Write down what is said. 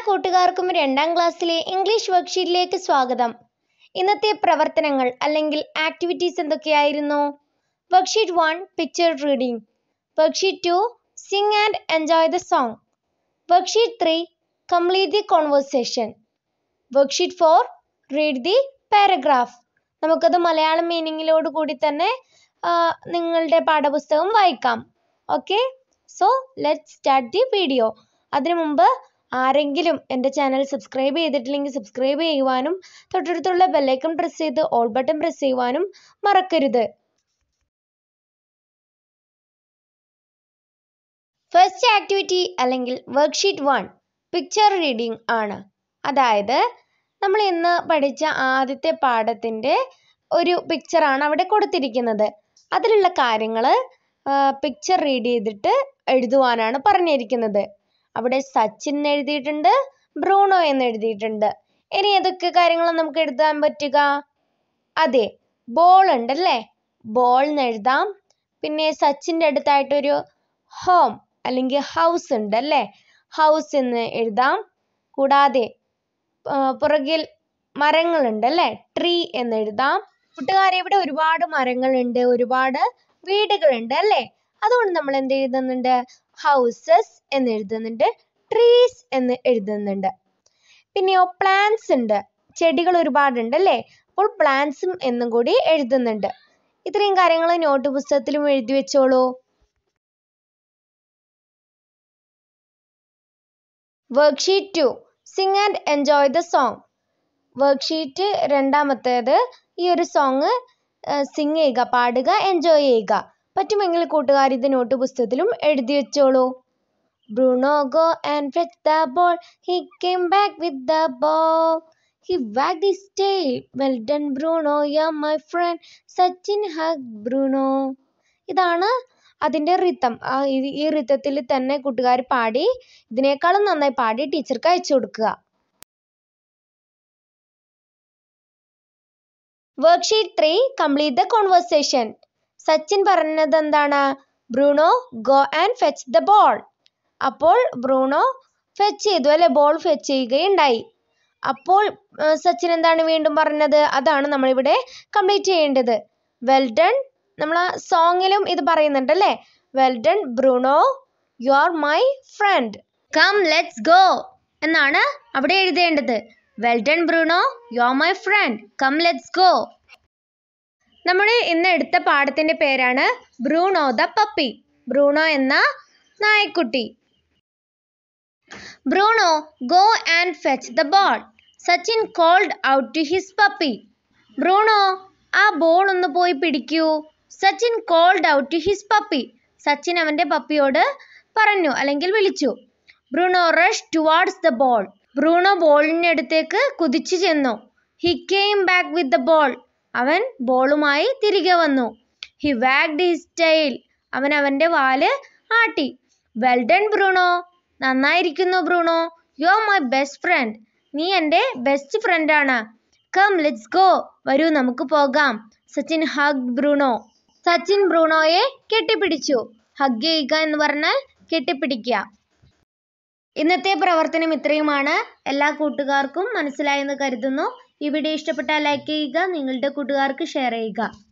കൂട്ടുകാർക്കും രണ്ടാം ക്ലാസ്സിലെ ഇംഗ്ലീഷ് വർക്ക്ഷീറ്റിലേക്ക് സ്വാഗതം ഇന്നത്തെ പ്രവർത്തനങ്ങൾ അല്ലെങ്കിൽ ആക്ടിവിറ്റീസ് എന്തൊക്കെയായിരുന്നു worksheet one picture reading worksheet two sing and enjoy the song worksheet three complete the conversation worksheet four read the paragraph നമുക്കത് മലയാളം മീനിങ്ങിലോട് കൂടി തന്നെ ആ, നിങ്ങളുടെ പാഠപുസ്തകം വായിക്കാം okay so let start the video അതിനു മുമ്പ് ആരെങ്കിലും എൻ്റെ ചാനൽ സബ്സ്ക്രൈബ് ചെയ്തിട്ടില്ലെങ്കിൽ സബ്സ്ക്രൈബ് ചെയ്യുവാനും തൊട്ടടുത്തുള്ള ബെല്ലൈക്കൺ പ്രസ് ചെയ്ത് ഓൾ ബട്ടൺ പ്രസ് ചെയ്യുവാനും മറക്കരുത് ഫസ്റ്റ് ആക്ടിവിറ്റി അല്ലെങ്കിൽ വർക്ക്ഷീറ്റ് വൺ പിക്ചർ റീഡിംഗ് ആണ് അതായത് നമ്മൾ ഇന്ന് പഠിച്ച ആദ്യത്തെ പാഠത്തിൻ്റെ ഒരു പിക്ചറാണ് അവിടെ കൊടുത്തിരിക്കുന്നത് അതിലുള്ള കാര്യങ്ങൾ പിക്ചർ റീഡ് ചെയ്തിട്ട് എഴുതുവാനാണ് പറഞ്ഞിരിക്കുന്നത് അവിടെ സച്ചിൻ എന്ന് എഴുതിയിട്ടുണ്ട് ബ്രൂണോ എന്ന് എഴുതിയിട്ടുണ്ട് ഇനി ഏതൊക്കെ കാര്യങ്ങളാണ് നമുക്ക് എഴുതാൻ പറ്റുക അതെ ബോൾ ഉണ്ടല്ലേ ബോൾ എന്ന് എഴുതാം പിന്നെ സച്ചിൻ്റെ അടുത്തായിട്ടൊരു ഹോം അല്ലെങ്കിൽ ഹൗസ് ഉണ്ട് അല്ലേ ഹൗസ് എന്ന് എഴുതാം കൂടാതെ ആ, പുറകിൽ മരങ്ങളുണ്ട് അല്ലേ ട്രീ എന്ന് എഴുതാം കൂട്ടുകാരെ ഇവിടെ ഒരുപാട് മരങ്ങളുണ്ട് ഒരുപാട് വീടുകളുണ്ട് അല്ലേ അതുകൊണ്ട് നമ്മൾ എന്ത് എഴുതുന്നുണ്ട് ഹൗസസ് എന്ന് എഴുതുന്നുണ്ട് ട്രീസ് എന്ന് എഴുതുന്നുണ്ട് പിന്നെയോ പ്ലാന്റ്സ് ഉണ്ട് ചെടികൾ ഒരുപാടുണ്ട് അല്ലേ അപ്പോൾ പ്ലാന്റ്സും എന്നും കൂടി എഴുതുന്നുണ്ട് ഇത്രയും കാര്യങ്ങൾ നോട്ട് പുസ്തകത്തിലും എഴുതി വെച്ചോളൂ worksheet two sing and enjoy the song worksheet രണ്ടാമത്തേത് ഈ ഒരു സോങ് സിംഗ് ചെയ്യുക പാടുക എൻജോയ് ചെയ്യുക പറ്റുമെങ്കിൽ കൂട്ടുകാർ ഇത് നോട്ട് പുസ്തകത്തിലും എഴുതി വെച്ചോളൂ Bruno go and fetch the ball he came back with the ball he wag this tail well done Bruno ya my friend Sachin hug Bruno ഇതാണ് അതിൻ്റെ റിത്തം ഈ റിത്തത്തിൽ തന്നെ കൂട്ടുകാർ പാടി ഇതിനേക്കാളും നന്നായി പാടി ടീച്ചർക്ക് അയച്ചു കൊടുക്കുക worksheet three complete the conversation Sachin പറഞ്ഞത് എന്താണ് Bruno go and fetch the ball അപ്പോൾ ബ്രൂണോ ഫെച്ച് ചെയ്തു അല്ലെ ബോൾ ഫെച്ച് ചെയ്യുകയുണ്ടായി അപ്പോൾ ആ, സച്ചിൻ എന്താണ് വീണ്ടും പറഞ്ഞത് അതാണ് നമ്മളിവിടെ കംപ്ലീറ്റ് ചെയ്യേണ്ടത് വെൽ ഡൺ നമ്മൾ ആ സോങ്ങിലും ഇത് പറയുന്നുണ്ട് അല്ലേ well done Bruno you are my friend come let's go എന്നാണ് അവിടെ എഴുതേണ്ടത് well done Bruno you are my friend come let's go നമ്മുടെ ഇന്ന് എടുത്ത പാഠത്തിന്റെ പേരാണ് ബ്രൂണോ ദ പപ്പി ബ്രൂണോ എന്ന നായക്കുട്ടി Bruno go and fetch the ball Sachin called out to his puppy Bruno ആ ബോൾ ഒന്ന് പോയി പിടിക്കൂ Sachin called out to his puppy Sachin അവന്റെ പപ്പിയോട് പറഞ്ഞു അല്ലെങ്കിൽ വിളിച്ചു Bruno rush towards the ball Bruno ബോളിന്റെ അടുത്തേക്ക് കുതിച്ചു ചെന്നു he came back with the ball അവൻ ബോളുമായി തിരികെ വന്നു ഹി വാഗ്ഡ് ഹിസ് ടെയിൽ അവൻ അവന്റെ വാല് ആട്ടി വെൽ ഡൺ ബ്രൂണോ നന്നായിരിക്കുന്നു Bruno you are my best friend നീ എൻ്റെ ബെസ്റ്റ് ഫ്രണ്ടാണ് കം ലെറ്റ്സ് ഗോ വരൂ നമുക്ക് പോകാം സച്ചിൻ ഹഗ് ബ്രൂണോ സച്ചിൻ ബ്രൂണോയെ കെട്ടിപ്പിടിച്ചു ഹഗ് ചെയ്യുക എന്ന് പറഞ്ഞാൽ കെട്ടിപ്പിടിക്കുക ഇന്നത്തെ പ്രവർത്തനം ഇത്രയുമാണ് എല്ലാ കൂട്ടുകാർക്കും മനസ്സിലായെന്ന് കരുതുന്നു ഈ വീഡിയോ ഇഷ്ടപ്പെട്ടാൽ ലൈക്ക് ചെയ്യുക നിങ്ങളുടെ കൂട്ടുകാർക്ക് ഷെയർ ചെയ്യുക